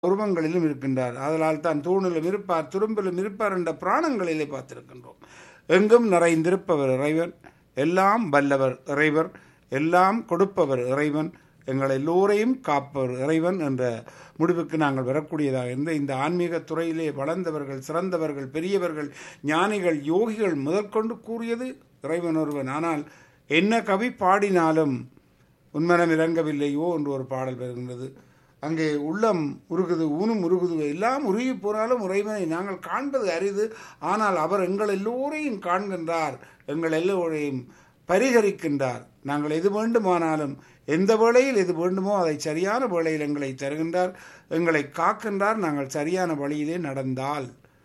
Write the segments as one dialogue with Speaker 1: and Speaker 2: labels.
Speaker 1: உருவங்களிலும் இருக்கின்றார் அதனால் தான் தூணிலும் இருப்பார் துரும்பிலும் இருப்பார் என்ற பிராணங்களிலே பார்த்திருக்கின்றோம் எங்கும் நிறைந்திருப்பவர் இறைவன் எல்லாம் வல்லவர் இறைவர் எல்லாம் கொடுப்பவர் இறைவன் எங்கள் எல்லோரையும் காப்பவர் இறைவன் என்ற முடிவுக்கு நாங்கள் வரக்கூடியதாக இருந்த இந்த ஆன்மீக துறையிலே வளர்ந்தவர்கள் சிறந்தவர்கள் பெரியவர்கள் ஞானிகள் யோகிகள் முதற்கொண்டு கூறியது இறைவன் ஒருவன் ஆனால் என்ன கவி பாடினாலும் உன்மனம் இறங்கவில்லையோ என்று ஒரு பாடல் வருகின்றது அங்கே உள்ளம் உருகுது ஊனும் உருகுது எல்லாம் உருகி போனாலும் இறைவனை நாங்கள் காண்பது அரிது ஆனால் அவர் எங்கள் எல்லோரையும் காண்கின்றார் எங்கள் எல்லோரையும் பரிகரிக்கின்றார் நாங்கள் எது வேண்டுமானாலும் எந்த வேளையில் எது வேண்டுமோ அதை சரியான வேளையில் எங்களை தருகின்றார் எங்களை காக்கின்றார் நாங்கள் சரியான வழியிலே நடந்தால்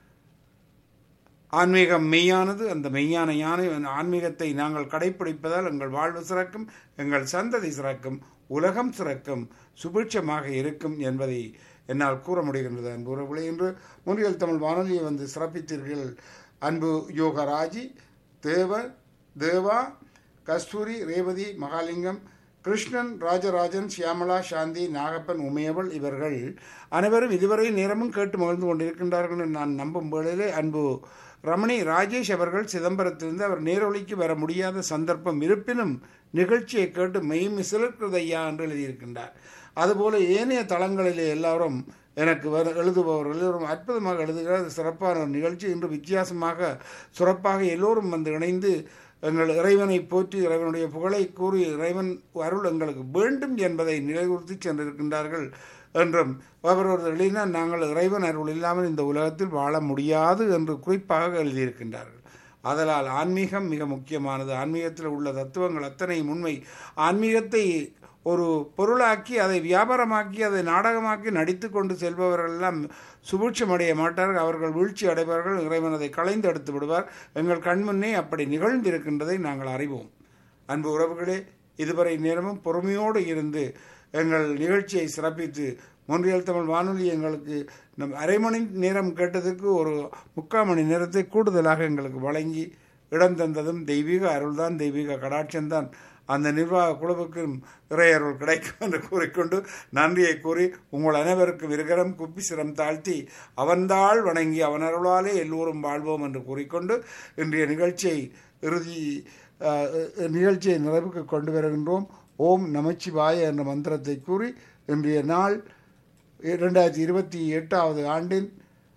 Speaker 1: ஆன்மீகம் மெய்யானது அந்த மெய்யான யானை ஆன்மீகத்தை நாங்கள் கடைப்பிடிப்பதால் எங்கள் வாழ்வு சிறக்கும் எங்கள் சந்ததி சிறக்கும் உலகம் சிறக்கும் சுபிட்சமாக இருக்கும் என்பதை என்னால் கூற முடிகின்றது அன்பு உறவுகளே என்று முன்றியல் தமிழ் வானொலியை வந்து சிறப்பித்தீர்கள் அன்பு யோகராஜி தேவ தேவா கஸ்தூரி ரேவதி மகாலிங்கம் கிருஷ்ணன் ராஜராஜன் சியாமலா சாந்தி நாகப்பன் உமையவள் இவர்கள் அனைவரும் இதுவரை நேரமும் கேட்டு மகிழ்ந்து கொண்டிருக்கின்றார்கள் என்று நான் நம்பும் வேளையிலே அன்பு ரமணி ராஜேஷ் அவர்கள் சிதம்பரத்திலிருந்து அவர் நேரொலிக்கு வர முடியாத சந்தர்ப்பம் இருப்பினும் நிகழ்ச்சியை கேட்டு மெய்மி சிலர்கிறதையா என்று எழுதியிருக்கின்றார் அதுபோல ஏனைய தளங்களிலே எல்லாரும் எனக்கு வர எழுதுபவர்கள் எல்லோரும் அற்புதமாக எழுதுகிறார் சிறப்பான ஒரு நிகழ்ச்சி இன்று வித்தியாசமாக சிறப்பாக எல்லோரும் வந்து இணைந்து எங்கள் இறைவனை போற்றி இறைவனுடைய புகழை கூறி இறைவன் அருள் எங்களுக்கு வேண்டும் என்பதை நிலைநிறுத்தி சென்றிருக்கின்றார்கள் என்றும் அவர் ஒரு எழுதினால் நாங்கள் இறைவன் அருள் இல்லாமல் இந்த உலகத்தில் வாழ முடியாது என்று குறிப்பாக எழுதியிருக்கின்றார்கள் அதனால் ஆன்மீகம் மிக முக்கியமானது ஆன்மீகத்தில் உள்ள தத்துவங்கள் அத்தனை உண்மை ஆன்மீகத்தை ஒரு பொருளாக்கி அதை வியாபாரமாக்கி அதை நாடகமாக்கி நடித்து கொண்டு செல்பவர்கள் எல்லாம் சுபூட்சம் அடைய மாட்டார்கள் அவர்கள் வீழ்ச்சி அடைவார்கள் இறைவன் அதை களைந்து எடுத்து விடுவார் எங்கள் கண்முன்னே அப்படி நிகழ்ந்திருக்கின்றதை நாங்கள் அறிவோம் அன்பு உறவுகளே இதுவரை நேரமும் பொறுமையோடு இருந்து எங்கள் நிகழ்ச்சியை சிறப்பித்து மொன்றியல் தமிழ் வானொலி எங்களுக்கு நம் அரை மணி நேரம் கேட்டதுக்கு ஒரு முக்கால் மணி நேரத்தை கூடுதலாக எங்களுக்கு வழங்கி இடம் தந்ததும் தெய்வீக அருள்தான் தெய்வீக கடாட்சம்தான் அந்த நிர்வாக குழுவுக்கும் இறையருள் கிடைக்கும் என்று கூறிக்கொண்டு நன்றியை கூறி உங்கள் அனைவருக்கும் இருகரம் குப்பி சிரம் தாழ்த்தி அவன்தாள் வணங்கி அவன் அருளாலே எல்லோரும் வாழ்வோம் என்று கூறிக்கொண்டு இன்றைய நிகழ்ச்சியை இறுதி நிகழ்ச்சியை நிறைவுக்கு கொண்டு வருகின்றோம் ஓம் நமச்சிவாய என்ற மந்திரத்தை கூறி இன்றைய நாள் இரண்டாயிரத்தி இருபத்தி எட்டாவது ஆண்டின்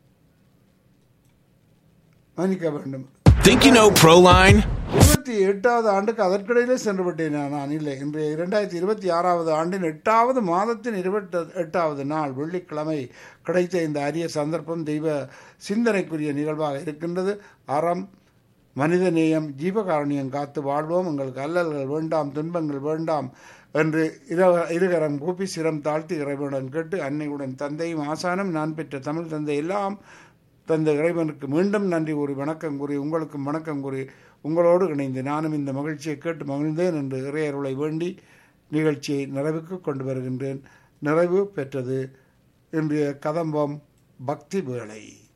Speaker 1: மன்னிக்க வேண்டும்
Speaker 2: Think you know Proline?
Speaker 1: இருபத்தி எட்டாவது ஆண்டுக்கு அதற்கிடையிலே சென்று விட்டேன் நான் இல்லை இன்றைய இரண்டாயிரத்தி இருபத்தி ஆறாவது ஆண்டின் எட்டாவது மாதத்தின் இருபத்தி எட்டாவது நாள் வெள்ளிக்கிழமை கிடைத்த இந்த அரிய சந்தர்ப்பம் தெய்வ சிந்தனைக்குரிய நிகழ்வாக இருக்கின்றது அறம் மனித நேயம் ஜீவகாரணியம் காத்து வாழ்வோம் உங்களுக்கு அல்லல்கள் வேண்டாம் துன்பங்கள் வேண்டாம் என்று இருகரம் கூப்பி சிரம் தாழ்த்தி இறைவனுடன் கேட்டு அன்னையுடன் தந்தையும் ஆசானம் நான் பெற்ற தமிழ் தந்தை எல்லாம் தந்த இறைவனுக்கு மீண்டும் நன்றி கூறி வணக்கம் கூறி உங்களுக்கும் வணக்கம் கூறி உங்களோடு இணைந்து நானும் இந்த மகிழ்ச்சியை கேட்டு மகிழ்ந்தேன் என்று இறையருளை வேண்டி நிகழ்ச்சியை நிறைவுக்கு கொண்டு வருகின்றேன் நிறைவு பெற்றது இன்றைய கதம்பம் பக்தி வேளை